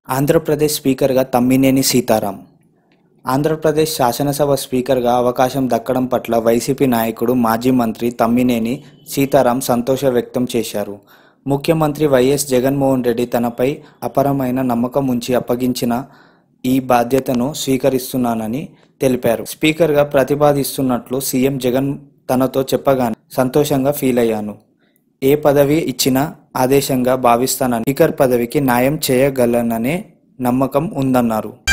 ఆంధ్రప్రదేశ్ స్పీకర్గా తమ్మినేని సీతారాం ఆంధ్రప్రదేశ్ శాసనసభ స్పీకర్గా అవకాశం దక్కడం పట్ల వైసీపీ నాయకుడు మాజీ మంత్రి తమ్మినేని సీతారాం సంతోషం వ్యక్తం చేశారు ముఖ్యమంత్రి వైఎస్ జగన్మోహన్ రెడ్డి తనపై అపరమైన నమ్మకం ఉంచి అప్పగించిన ఈ బాధ్యతను స్వీకరిస్తున్నానని తెలిపారు స్పీకర్గా ప్రతిపాదిస్తున్నట్లు సీఎం జగన్ తనతో చెప్పగానే సంతోషంగా ఫీల్ అయ్యాను ఏ పదవి ఇచ్చినా ఆదేశంగా భావిస్తానని స్పీకర్ పదవికి న్యాయం చేయగలననే నమ్మకం ఉందన్నారు